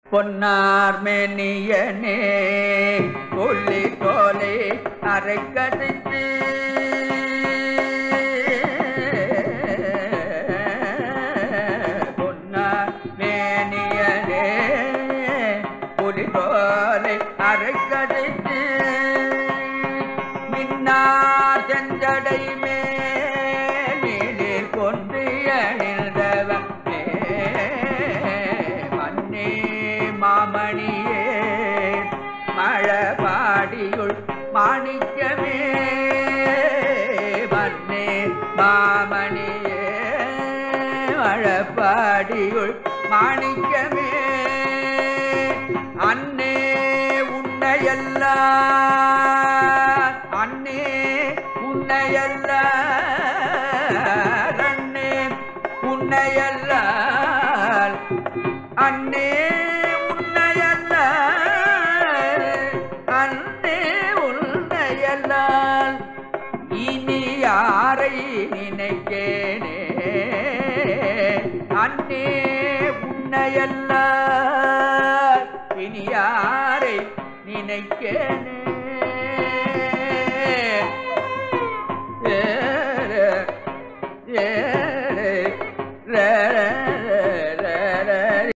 பொன்னார் மேனியனே கொல்லி தோலை அரைக்கடித்து பொன்னார் மேனியனே புலி தோலை அரைக்கடித்து மின்னார் செஞ்சடை மேலில் கொன்று அணிந்தவனே மன்னே மாமணியே மழபாடியுள் மாணிக்கமே மன்னே மாமணியே மழபாடியுள் மாணிக்கமே அன்னே உன்னையல்ல அன்னே உன்னையல்ல அன்னே உன்னையல்ல அன்னே உன்னையல்ல அன்னே உன்னையல்லால் இனி யாரை நினைக்கேனே அன்னே உன்னையல்ல இனி யாரை நினைக்கேனே